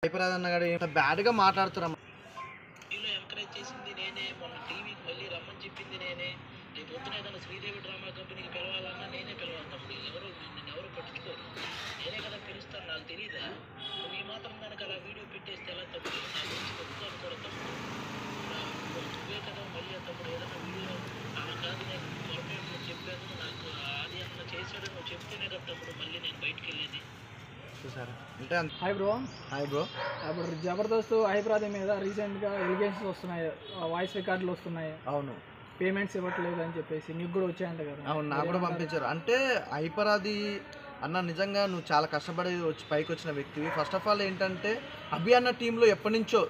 అయిపోరాదు అన్నగాడు ఇంత బ్యాడ్గా మాట్లాడుతున్నా టీవీలో ఎంకరేజ్ చేసింది నేనే మొన్న టీవీకి మళ్ళీ రమ్మని చెప్పింది నేనే రేపు పొద్దున ఏదైనా శ్రీదేవి డ్రామా కంపెనీకి పిలవాలన్నా నేనే పిలవాలి తమ్ముడు ఎవరు నిన్ను ఎవరు పట్టించుకోరు నేనే కదా పిలుస్తాను నాకు తెలియదా నువ్వు ఈ మాత్రం కనుక అలా వీడియో పెట్టేస్తే ఎలా తమ్ముడు నా గురించి తప్పు అనుకోరు తమ్ముడు నా- నువ్వే కదా మళ్ళీ ఆ తమ్ముడు ఏదైనా వీడియో అలా కాదు నేను పొరపాటు నువ్వు చెప్పాను నాకు అది అన్న చేశాడు నువ్వు చెప్తేనే కదా తమ్ముడు మళ్ళీ నేను బయటికి వెళ్ళేది చూసారా అంటే అంత హాయ్ బ్రో హాయ్ బ్రో ఇప్పుడు జబర్దస్త్ హైదరాబాద్ మీద రీసెంట్గా ఎలిగేషన్స్ వస్తున్నాయి వాయిస్ రికార్డులు వస్తున్నాయి అవును పేమెంట్స్ ఇవ్వట్లేదు అని చెప్పేసి నీకు కూడా వచ్చాయంట కదా అవును నాకు కూడా పంపించారు అంటే హైపరాది అన్న నిజంగా నువ్వు చాలా కష్టపడి వచ్చి పైకి వచ్చిన వ్యక్తివి ఫస్ట్ ఆఫ్ ఆల్ ఏంటంటే అభి అన్న టీంలో ఎప్పటి నుంచో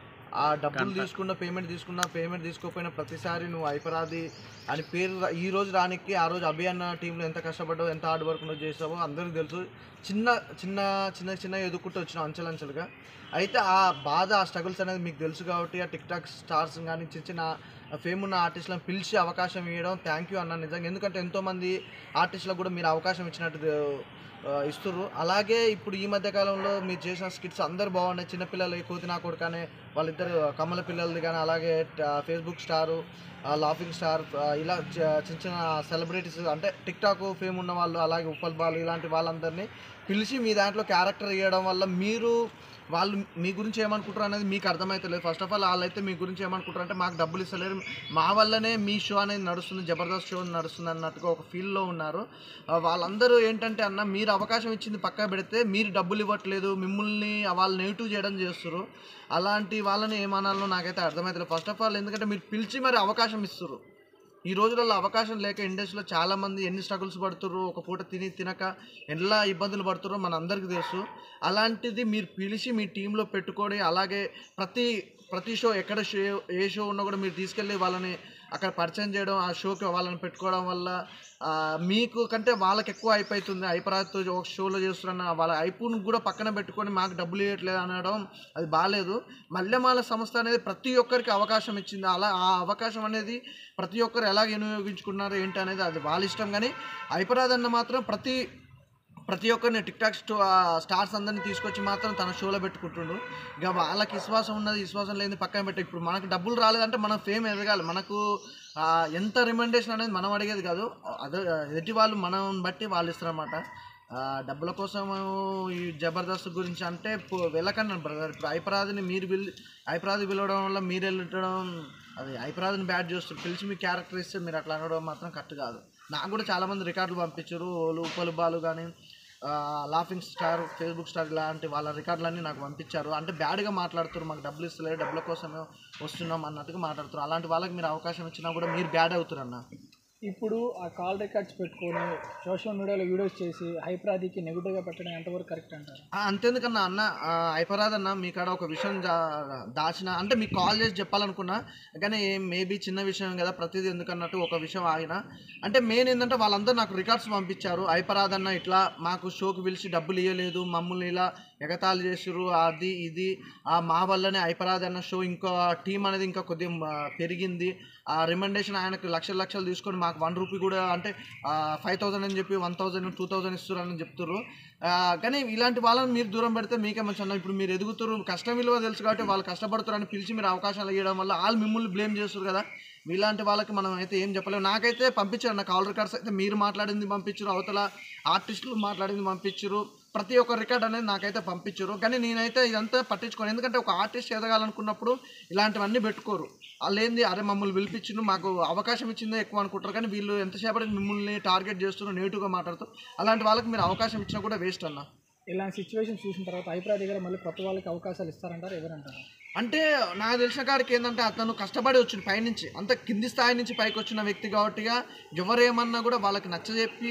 ఆ డబ్బులు తీసుకున్న పేమెంట్ తీసుకున్న పేమెంట్ తీసుకోకపోయినా ప్రతిసారి నువ్వు హైపరాది అని పేరు రా- ఈ రోజు రానికి ఆ రోజు అభి అన్న టీంలో ఎంత కష్టపడ్డావు ఎంత హార్డ్ వర్క్ నువ్వు చేసావో అందరికీ తెలుసు చిన్న చిన్న చిన్న చిన్న ఎదుర్కొంటూ వచ్చినావు అంచెలంచెలుగా అయితే ఆ బాధ ఆ స్ట్రగుల్స్ అనేది మీకు తెలుసు కాబట్టి ఆ టిక్ టాక్ స్టార్స్ కానీ చిన్న చిన్న ఫేమ్ ఉన్న ఆర్టిస్టులను పిలిచి అవకాశం ఇవ్వడం థ్యాంక్ యూ అన్న నిజంగా ఎందుకంటే ఎంతోమంది ఆర్టిస్టులకు కూడా మీరు అవకాశం ఇచ్చినట్టు ఆ, ఇస్తుర్రు అలాగే ఇప్పుడు ఈ మధ్య కాలంలో మీరు చేసిన స్కిట్స్ అందరు బాగున్నాయి చిన్నపిల్లలు కోతి నా కొడుకు అనే వాళ్ళిద్దరు కమల పిల్లలది కానీ అలాగే ఫేస్బుక్ స్టారు లాఫింగ్ స్టార్ ఇలా చ- చిన్న చిన్న సెలబ్రిటీస్ అంటే టిక్ టాక్ ఫేమ్ ఉన్న వాళ్ళు అలాగే ఉప్పల్ బాలు ఇలాంటి వాళ్ళందరినీ పిలిచి మీ దాంట్లో క్యారెక్టర్ ఇవ్వడం వల్ల మీరు వాళ్ళు మీ గురించి ఏమనుకుంటారు అనేది మీకు అర్థమవుతలేదు ఫస్ట్ ఆఫ్ ఆల్ వాళ్ళైతే మీ గురించి ఏమనుకుంటారు అంటే మాకు డబ్బులు ఇస్తలేరు మా వల్లనే మీ షో అనేది నడుస్తుంది జబర్దస్త్ షో నడుస్తుంది అన్నట్టుగా ఒక ఫీల్లో ఉన్నారు ఆ, వాళ్ళందరూ ఏంటంటే అన్న మీరు అవకాశం ఇచ్చింది పక్కా పెడితే మీరు డబ్బులు ఇవ్వట్లేదు మిమ్మల్ని వాళ్ళు నెగిటివ్ చేయడం చేస్తారు అలాంటి వాళ్ళని ఏమనాలో నాకైతే అర్థమవుతలేదు ఫస్ట్ ఆఫ్ ఆల్ ఎందుకంటే మీరు పిలిచి మరి అవకాశం ఇస్తారు ఈ రోజులలో అవకాశం లేక ఇండస్ట్రీలో చాలా మంది ఎన్ని స్ట్రగుల్స్ పడుతుర్రు ఒక పూట తిని తినక ఎలా ఇబ్బందులు పడుతుర్రో మన అందరికీ తెలుసు అలాంటిది మీరు పిలిచి మీ టీంలో పెట్టుకొని అలాగే ప్రతి ప్రతి షో ఎక్కడ షో ఏ షో ఉన్నా కూడా మీరు తీసుకెళ్ళి వాళ్ళని అక్కడ పరిచయం చేయడం ఆ షోకి వాళ్ళని పెట్టుకోవడం వల్ల ఆ, మీకు కంటే వాళ్ళకి ఎక్కువ అయిపోతుంది అయిపరాతో ఒక షోలో చేస్తున్న వాళ్ళ ఐపును కూడా పక్కన పెట్టుకొని మాకు డబ్బులు ఇవ్వట్లేదు అనడం అది బాగాలేదు మల్లెమాల సంస్థ అనేది ప్రతి ఒక్కరికి అవకాశం ఇచ్చింది అలా ఆ అవకాశం అనేది ప్రతి ఒక్కరు ఎలా వినియోగించుకున్నారు ఏంటి అనేది అది వాళ్ళ ఇష్టం కానీ అయిపరాద్ అన్న మాత్రం ప్రతి ప్రతి ఒక్కరిని టిక్ టాక్ స్టో ఆ స్టార్స్ అందరిని తీసుకొచ్చి మాత్రం తన షోలో పెట్టుకుంటుండు ఇక వాళ్ళకి విశ్వాసం ఉన్నది విశ్వాసం లేని పక్కన పెట్టి ఇప్పుడు మనకు డబ్బులు రాలేదంటే మనం ఫేమ్ ఎదగాలి మనకు ఆ, ఎంత రికమెండేషన్ అనేది మనం అడిగేది కాదు అదే ఎదుటి వాళ్ళు మనం బట్టి వాళ్ళు ఇస్తారన్నమాట ఆ, డబ్బుల కోసం ఈ జబర్దస్త్ గురించి అంటే పో- వెళ్ళకండి బ్రదర్ ఇప్పుడు ఐపరాధిని మీరు పిలి ఐపరాధి పిలవడం వల్ల మీరు వెళ్ళడం అది ఐపరాధిని బ్యాడ్ చేస్తారు పిలిచి మీ క్యారెక్టర్ ఇస్తే మీరు అట్లా అనడం మాత్రం కరెక్ట్ కాదు నాకు కూడా చాలామంది రికార్డులు పంపించారు ఉప్పలు బాలు కానీ లాఫింగ్ స్టార్ ఫేస్బుక్ స్టార్ ఇలాంటి వాళ్ళ రికార్డులన్నీ నాకు పంపించారు అంటే బ్యాడ్గా మాట్లాడుతారు మాకు డబ్బులు ఇస్తలేదు డబ్బుల కోసమే వస్తున్నాం అన్నట్టుగా మాట్లాడుతారు అలాంటి వాళ్ళకి మీరు అవకాశం ఇచ్చినా కూడా మీరు బ్యాడ్ అవుతారు అన్న ఇప్పుడు ఆ కాల్ రికార్డ్స్ పెట్టుకొని సోషల్ మీడియాలో వీడియోస్ చేసి హైప్రాదికి నెగిటివ్గా పెట్టడం ఎంతవరకు కరెక్ట్ అంటారు ఆ, అంతేందుకన్నా అన్న ఆ, అయిపోరాదన్న మీ కాడ ఒక విషయం జా- దాచిన అంటే మీకు కాల్ చేసి చెప్పాలనుకున్నా కానీ మేబీ చిన్న విషయం కదా ప్రతిదీ ఎందుకన్నట్టు ఒక విషయం ఆగిన అంటే మెయిన్ ఏంటంటే వాళ్ళందరూ నాకు రికార్డ్స్ పంపించారు అయిపోరాదన్న ఇట్లా మాకు షోకి పిలిచి డబ్బులు ఇవ్వలేదు మమ్మల్ని ఇలా ఎగతాళి చేసిర్రు అది ఇది ఆ మా వల్లనే అయిపోరాదన్న షో ఇంకో టీం అనేది ఇంకా కొద్దిగా మ- పెరిగింది ఆ రికమెండేషన్ ఆయనకు లక్షలు లక్షలు తీసుకొని మాకు వన్ రూపీ కూడా అంటే ఫైవ్ థౌసండ్ అని చెప్పి వన్ థౌసండ్ టూ థౌసండ్ ఇస్తున్నారని చెప్తున్నారు ఆ, కానీ ఇలాంటి వాళ్ళని మీరు దూరం పెడితే మీకే మంచి అన్న ఇప్పుడు మీరు ఎదుగుతారు కష్టం విలువ తెలుసు కాబట్టి వాళ్ళు కష్టపడుతారని పిలిచి మీరు అవకాశాలు ఇవ్వడం వల్ల వాళ్ళు మిమ్మల్ని బ్లేమ్ చేస్తారు కదా ఇలాంటి వాళ్ళకి మనం అయితే ఏం చెప్పలేము నాకైతే పంపించారు నా కాల్ రికార్డ్స్ అయితే మీరు మాట్లాడింది పంపించారు అవతల ఆర్టిస్టులు మాట్లాడింది పంపించారు ప్రతి ఒక్క రికార్డ్ అనేది నాకైతే పంపించారు కానీ నేనైతే ఇదంతా పట్టించుకోను ఎందుకంటే ఒక ఆర్టిస్ట్ ఎదగాలనుకున్నప్పుడు ఇలాంటివన్నీ పెట్టుకోరు వాళ్ళు ఏంది అరే మమ్మల్ని పిలిపించిండు మాకు అవకాశం ఇచ్చిందే ఎక్కువ అనుకుంటారు కానీ వీళ్ళు ఎంతసేపటికి మిమ్మల్ని టార్గెట్ చేస్తున్నారు నెగిటివ్గా మాట్లాడుతూ అలాంటి వాళ్ళకి మీరు అవకాశం ఇచ్చినా కూడా వేస్ట్ అన్న ఇలాంటి సిచ్యువేషన్ చూసిన తర్వాత హైప్రాది దగ్గర మళ్ళీ కొత్త వాళ్ళకి అవకాశాలు ఇస్తారంటారు ఎవరంటారు అంటే నాకు తెలిసిన కాడికి ఏంటంటే అతను కష్టపడి వచ్చింది పైనుంచి అంత కింది స్థాయి నుంచి పైకి వచ్చిన వ్యక్తి కాబట్టిగా ఎవరేమన్నా కూడా వాళ్ళకి నచ్చజెప్పి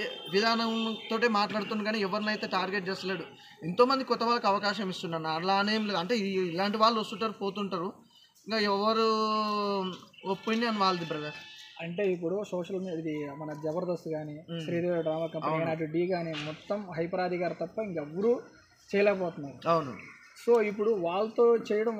విధానంతో మాట్లాడుతుంది కానీ ఎవరినైతే టార్గెట్ చేస్తలేడు ఎంతోమంది కొత్త వాళ్ళకి అవకాశం ఇస్తున్నాను అలా అనేం లేదు అంటే ఈ- ఇలాంటి వాళ్ళు వస్తుంటారు పోతుంటారు ఇంకా ఎవరు ఒపీనియన్ వాళ్ళది బ్రదర్ అంటే ఇప్పుడు సోషల్ మీడియా ఇది మన జబర్దస్త్ కానీ శ్రీదేవి డ్రామా కంపెనీ అటు డి కానీ మొత్తం హైపరాది గారు తప్ప ఇంకెవ్వరూ చేయలేకపోతున్నారు అవును సో ఇప్పుడు వాళ్ళతో చేయడం వల్ల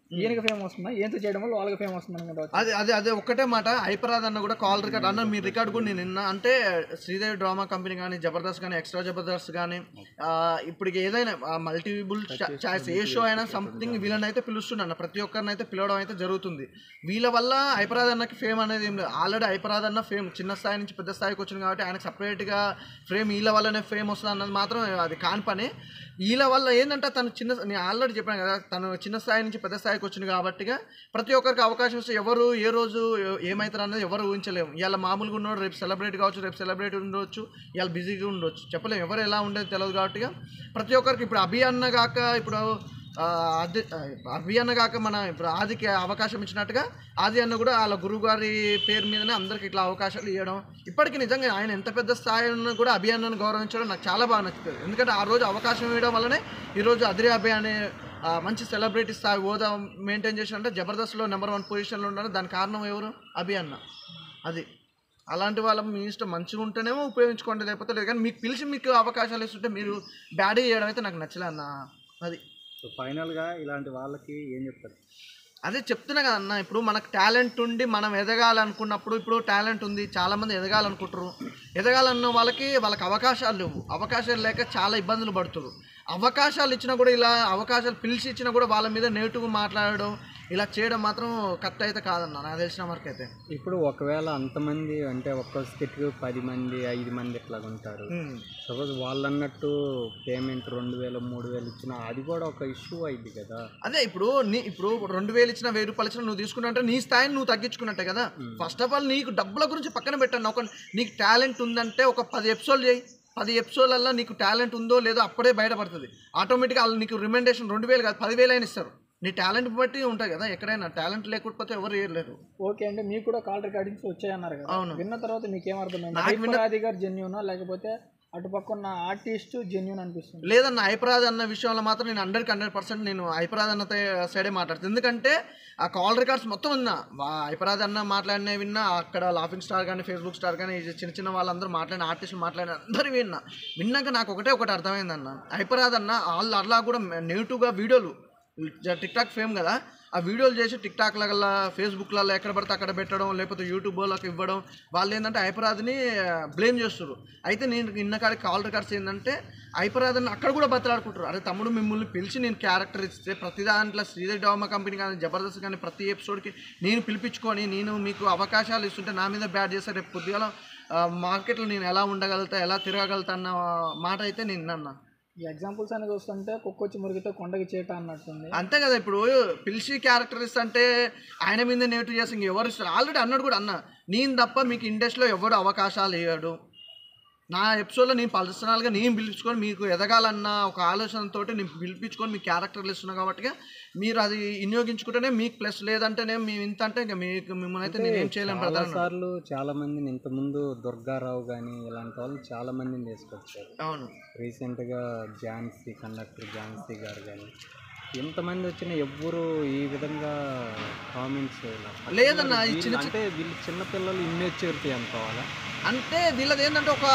ఈయనకి ఫేమ్ వస్తుందా ఏంతో చేయడం వల్ల వాళ్ళకి ఫేమ్ వస్తుంది అనుకుంటా అదే అదే అదే ఒక్కటే మాట హైపరాద్ అన్న కూడా కాల్ రికార్డ్ అన్న మీ రికార్డ్ కూడా నేను నిన్న అంటే శ్రీదేవి డ్రామా కంపెనీ కానీ జబర్దస్త్ కానీ ఎక్స్ట్రా జబర్దస్త్ కానీ ఇప్పటికి ఏదైనా మల్టిబుల్ ఛాయిస్ ఏ షో అయినా సంథింగ్ వీళ్ళని అయితే పిలుస్తున్నాను ప్రతి ఒక్కరిని అయితే పిలవడం అయితే జరుగుతుంది వీళ్ళ వల్ల హైపరాద్ అన్నకి ఫేమ్ అనేది ఏం లేదు ఆల్రెడీ హైపరాద్ అన్న ఫేమ్ చిన్న స్థాయి నుంచి పెద్ద స్థాయికి వచ్చింది కాబట్టి ఆయనకు సపరేట్గా ఫేమ్ వీళ్ళ వల్లనే ఫేమ్ వస్తుంది అన్నది మాత్రం అది కాని పని వీళ్ళ వల్ల ఏంటంటే తను చిన్న నేను ఆల్రెడీ చెప్పాను కదా తను చిన్న స్థాయి నుంచి పెద్ద స్థాయికి వచ్చింది కాబట్టిగా ప్రతి ఒక్కరికి అవకాశం ఇస్తే ఎవరు ఏ రోజు ఏ- ఏమవుతారు అనేది ఎవరు ఊహించలేము ఇవాళ మామూలుగా ఉన్నాడు రేపు సెలబ్రేట్ కావచ్చు రేపు సెలబ్రేట్ ఉండొచ్చు ఇవాళ బిజీగా ఉండొచ్చు చెప్పలేము ఎవరు ఎలా ఉండేది తెలియదు కాబట్టి ప్రతి ఒక్కరికి ఇప్పుడు అభి అన్న కాక ఇప్పుడు ఆ, అది అభి అన్న కాక మన ఇప్పుడు ఆదికి అవకాశం ఇచ్చినట్టుగా ఆది అన్న కూడా వాళ్ళ గురువు గారి పేరు మీదనే అందరికి ఇట్లా అవకాశాలు ఇవ్వడం ఇప్పటికీ నిజంగా ఆయన ఎంత పెద్ద స్థాయి ఉన్నా కూడా అభి అన్నను గౌరవించడం నాకు చాలా బాగా నచ్చుతుంది ఎందుకంటే ఆ రోజు అవకాశం ఇవ్వడం వల్లనే ఈరోజు అదిరి అభి అనే ఆ, మంచి సెలబ్రిటీ స్థాయి హోదా మెయింటైన్ చేసి అంటే జబర్దస్త్లో నెంబర్ వన్ పొజిషన్లో ఉండడం దానికి కారణం ఎవరు అభి అన్న అది అలాంటి వాళ్ళ మీ ఇష్టం మంచిగా ఉంటేనేమో ఉపయోగించుకోండి లేకపోతే లేదు కానీ మీకు పిలిచి మీకు అవకాశాలు ఇస్తుంటే మీరు బ్యాడ్ చేయడం అయితే నాకు నచ్చలే అన్న అది సో ఫైనల్గా ఇలాంటి వాళ్ళకి ఏం చెప్తారు అదే చెప్తున్నా కదా అన్న ఇప్పుడు మనకు టాలెంట్ ఉండి మనం ఎదగాలనుకున్నప్పుడు ఇప్పుడు టాలెంట్ ఉంది చాలామంది ఎదగాలనుకుంటారు ఎదగాలన్న వాళ్ళకి వాళ్ళకి అవకాశాలు లేవు అవకాశాలు లేక చాలా ఇబ్బందులు పడుతున్నారు అవకాశాలు ఇచ్చినా కూడా ఇలా అవకాశాలు పిలిచి ఇచ్చినా కూడా వాళ్ళ మీద నెగిటివ్ మాట్లాడడం ఇలా చేయడం మాత్రం కరెక్ట్ అయితే కాదన్న నాకు తెలిసిన వరకు అయితే ఇప్పుడు ఒకవేళ అంతమంది అంటే ఒక్క స్కిట్కి పది మంది ఐదు మంది ఇట్లా ఉంటారు సపోజ్ వాళ్ళు అన్నట్టు పేమెంట్ రెండు వేలు మూడు వేలు ఇచ్చినా అది కూడా ఒక ఇష్యూ అయింది కదా అదే ఇప్పుడు నీ ఇప్పుడు రెండు వేలు ఇచ్చిన వెయ్యి రూపాయలు ఇచ్చిన నువ్వు తీసుకున్నట్టే నీ స్థాయిని నువ్వు తగ్గించుకున్నట్టే కదా ఫస్ట్ ఆఫ్ ఆల్ నీకు డబ్బుల గురించి పక్కన పెట్టాను ఒక నీకు టాలెంట్ ఉందంటే ఒక పది ఎపిసోడ్లు చేయి పది ఎపిసోడ్లలో నీకు టాలెంట్ ఉందో లేదో అప్పుడే బయటపడుతుంది ఆటోమేటిక్గా వాళ్ళు నీకు రిమెండేషన్ రెండు వేలు కాదు పదివేలు అయినా ఇస్తారు నీ టాలెంట్ బట్టి ఉంటుంది కదా ఎక్కడైనా టాలెంట్ లేకపోతే ఎవరు చేయలేరు ఓకే అంటే మీకు కూడా కాల్ రికార్డింగ్స్ వచ్చాయన్నారు కదా అవును. విన్న తర్వాత మీకు ఏమర్థమైంది నాకు విన్న- హైపరాది గారు జెన్యునా లేకపోతే అటుపక్క ఉన్న ఆర్టిస్ట్ జెన్యున్ అనిపిస్తుంది లేదన్న ఐపరాజ్ అన్న విషయంలో మాత్రం నేను హండ్రెడ్కి హండ్రెడ్ పర్సెంట్ నేను ఐపరాజ్ అన్న సైడే మాట్లాడుతాను ఎందుకంటే ఆ కాల్ రికార్డ్స్ మొత్తం విన్నా వా- ఐపరాజ్ అన్న మాట్లాడినవి విన్నా అక్కడ లాఫింగ్ స్టార్ కానీ ఫేస్బుక్ స్టార్ కానీ ఈ చిన్న చిన్న వాళ్ళందరూ మాట్లాడిన ఆర్టిస్టులు మాట్లాడిన అందరూ విన్నా విన్నాక నాకు ఒకటే ఒకటి అర్థమైంది అన్న ఐపరాజ్ అన్న వాళ్ళు అలా కూడా నెగిటివ్గా వీడియోలు టిక్ టాక్ ఫేమ్ కదా ఆ వీడియోలు చేసి టిక్ టాక్లలో ఫేస్బుక్లలో ఎక్కడ పడితే అక్కడ పెట్టడం లేకపోతే యూట్యూబ్లోకి ఇవ్వడం వాళ్ళు ఏంటంటే ఐపరాజ్ని బ్లేమ్ చేస్తారు అయితే నేను ఇన్న కాడి కాల్ రికార్డ్స్ ఏంటంటే ఐపరాజ్ని అక్కడ కూడా బతలాడుకుంటారు అరే తమ్ముడు మిమ్మల్ని పిలిచి నేను క్యారెక్టర్ ఇస్తే ప్రతి దాంట్లో శ్రీదేవి డ్రామా కంపెనీ కానీ జబర్దస్త్ కానీ ప్రతి ఎపిసోడ్కి నేను పిలిపించుకొని నేను మీకు అవకాశాలు ఇస్తుంటే నా మీద బ్యాడ్ చేస్తే రేపు పొద్దుగాల మార్కెట్లో నేను ఎలా ఉండగలుగుతా ఎలా తిరగలుగుతా అన్న మాట అయితే నేను అన్నా ఈ ఎగ్జాంపుల్స్ అనేది వస్తుంటే కుక్కొచ్చి మురిగితే కొండకి చేట అన్నట్టుంది అంతే కదా ఇప్పుడు పిలిచి క్యారెక్టర్ ఇస్తుంటే ఆయన మీద నెగిటివ్ చేసి ఇంకెవరు ఇస్తారు ఆల్రెడీ అన్నాడు కూడా అన్న నేను తప్ప మీకు ఇండస్ట్రీలో ఎవరు అవకాశాలు ఇవ్వడు నా ఎపిసోడ్లో నేను పర్సనల్గా నేను పిలిపించుకొని మీకు ఎదగాలన్న ఒక ఆలోచనతో నేను పిలిపించుకొని మీ క్యారెక్టర్లు ఇస్తున్నా కాబట్టి మీరు అది వినియోగించుకుంటేనే మీకు ప్లస్ లేదంటేనే మేము ఇంత అంటే ఇంకా మీకు మిమ్మల్ని అయితే నేనేం చేయలేను చాలా బ్రదర్ అన్నాడు. సార్లు చాలా మందిని ఇంతకుముందు దుర్గారావు కానీ ఇలాంటి వాళ్ళు చాలా మందిని తీసుకొచ్చారు అవును రీసెంట్గా ఝాన్సీ కండక్టర్ ఝాన్సీ గారు కానీ ఎంతమంది వచ్చినా ఎవ్వరు ఈ విధంగా కామెంట్స్ లేదన్న, ఈ చిన్న అంటే వీళ్ళు చిన్నపిల్లలు ఇమ్మెచ్యూరిటీ అనుకోవాలా అంటే వీళ్ళది ఏంటంటే ఒక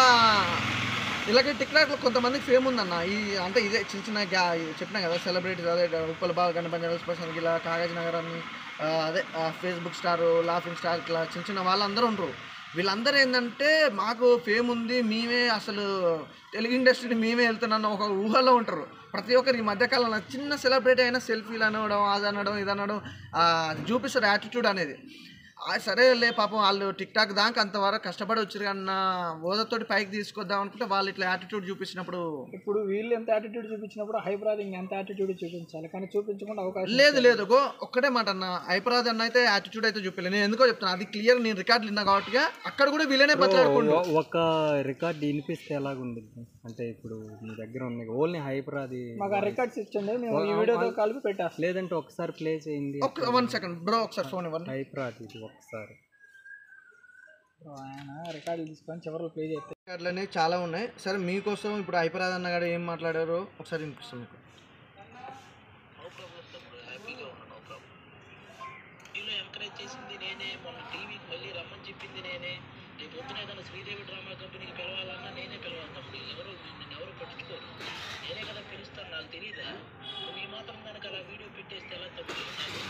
ఇలాగే టిక్ టాక్లో కొంతమందికి ఫేమ్ ఉందన్న ఈ అంటే ఇదే చిన్న చిన్న గ్యా చెప్పినా కదా సెలబ్రిటీస్ అదే ఉప్పల బాగా గణపంజాల స్పెషల్ ఇలా కాగజ్ నగర్ అని ఆ, అదే ఫేస్బుక్ స్టార్ లాఫింగ్ స్టార్ ఇట్లా చిన్న చిన్న వాళ్ళందరూ ఉంటారు వీళ్ళందరూ ఏంటంటే మాకు ఫేమ్ ఉంది మేమే అసలు తెలుగు ఇండస్ట్రీని మేమే వెళ్తున్నాన్న ఒక ఊహలో ఉంటారు ప్రతి ఒక్కరు ఈ మధ్యకాలంలో చిన్న సెలబ్రిటీ అయినా సెల్ఫీలు అనడం అది అనడం ఇది అనడం ఆ, చూపిస్తారు యాటిట్యూడ్ అనేది ఆ, సరేలే పాపం వాళ్ళు టిక్ టాక్ దాకా అంతవరకు కష్టపడి వచ్చారు అన్న హోదాతోటి పైకి తీసుకొద్దాం అనుకుంటే వాళ్ళు ఇట్లా యాటిట్యూడ్ చూపించినప్పుడు ఇప్పుడు వీళ్ళు ఎంత యాటిట్యూడ్ చూపించినప్పుడు హైపరాది ఇంకెంత యాటిట్యూడ్ చూపించాలి కానీ చూపించకుండా అవకాశం లేదు లేదు గో ఒక్కటే మాట అన్న ఐపరాజ్ అన్న అయితే యాటిట్యూడ్ అయితే చూపించలేదు నేను ఎందుకో చెప్తాను అది క్లియర్ నేను రికార్డులు విన్నా కాబట్టి అక్కడ కూడా వీళ్ళనే బతలాడుకుంటూ ఒ- ఒక రికార్డ్ వినిపిస్తే ఎలాగుండిద్ది అంటే ఇప్పుడు మీ దగ్గర ఉంది ఓన్లీ హైపర్ అది మాకు ఆ రికార్డ్స్ ఇచ్చండి మేము ఈ వీడియోతో కలిపి పెట్టేస్తాం లేదంటే ఒకసారి ప్లే చేయండి ఒక వన్ సెకండ్ బ్రో ఒకసారి ఫోన్ ఇవ్వండి హైపర్ అది ఇది ఒకసారి ఆయన రికార్డులు తీసుకొని చివరిలో ప్లే చేస్తే రికార్డులు అనేవి చాలా ఉన్నాయి సరే మీకోసం ఇప్పుడు ఐపరాజ్ అన్న గారు ఏం మాట్లాడారో ఒకసారి వినిపిస్తాం మీకు నో ప్రాబ్లం తమ్ముడు హ్యాపీగా ఉన్నా నో ప్రాబ్లం టీవీలో ఎంకరేజ్ చేసింది నేనే మొన్న టీవీకి మళ్ళీ రమ్మని చెప్పింది నేనే రేపు పొద్దున ఏదైనా శ్రీదేవి డ్రామా కంపెనీకి పిలవాలన్నా నేనే పిలవాలి తమ్ముడు ఎవరు నిన్ను ఎవరు పట్టించుకోరు నేనే కదా పిలుస్తాను నాకు తెలియదా నువ్వు ఈ మాత్రం కనుక అలా వీడియో పెట్టేస్తే ఎలా తమ్ముడు నాకు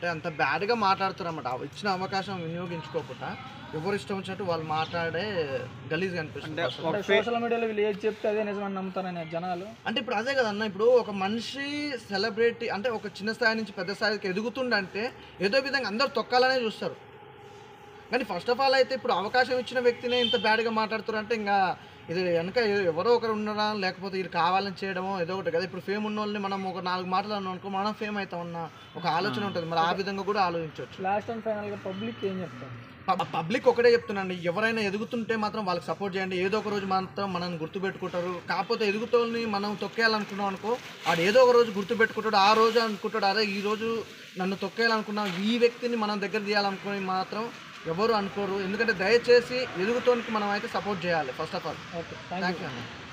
అంటే అంత బ్యాడ్గా మాట్లాడుతారు అన్నమాట ఇచ్చిన అవకాశం వినియోగించుకోకుండా ఎవరు ఇష్టం వచ్చినట్టు వాళ్ళు మాట్లాడే గలీజ్గా అనిపిస్తుంది అసలు. అంటే సోషల్ మీడియాలో వీళ్ళు ఏది చెప్తే అదే నిజమని నమ్ముతారనే జనాలు అంటే ఇప్పుడు అదే కదన్న ఇప్పుడు ఒక మనిషి సెలబ్రిటీ అంటే ఒక చిన్న స్థాయి నుంచి పెద్ద స్థాయికి ఎదుగుతుండంటే ఏదో విధంగా అందరు తొక్కాలనే చూస్తారు కానీ ఫస్ట్ ఆఫ్ ఆల్ అయితే ఇప్పుడు అవకాశం ఇచ్చిన వ్యక్తినే ఇంత బ్యాడ్గా మాట్లాడుతారు అంటే ఇంకా ఇది వెనక ఎ- ఎవరో ఒకరు ఉన్నారా లేకపోతే ఇది కావాలని చేయడమో ఏదో ఒకటి కదా ఇప్పుడు ఫేమ్ ఉన్న వాళ్ళని మనం ఒక నాలుగు మాటలు అన్నాం అనుకో మనం ఫేమ్ అవుతామన్న ఒక ఆలోచన ఉంటుంది మరి ఆ విధంగా కూడా ఆలోచించవచ్చు లాస్ట్ అండ్ ఫైనల్గా పబ్లిక్ ఏం చెప్తారు పబ్లిక్ ఒకటే చెప్తున్నాండి ఎవరైనా ఎదుగుతుంటే మాత్రం వాళ్ళకి సపోర్ట్ చేయండి ఏదో ఒక రోజు మాత్రం మనల్ని గుర్తుపెట్టుకుంటారు కాకపోతే ఎదుగుతోని మనం తొక్కేయాలనుకున్నాం అనుకో వాడు ఏదో ఒక రోజు గుర్తుపెట్టుకుంటాడు ఆ రోజు అనుకుంటాడు అరే ఈ రోజు నన్ను తొక్కేయాలనుకున్నాం ఈ వ్యక్తిని మనం దగ్గర తీయాలనుకుని మాత్రం ఎవరు అనుకోరు ఎందుకంటే దయచేసి ఎదుగుతోనికి మనం అయితే సపోర్ట్ చేయాలి first of all okay thank you thank you అన్న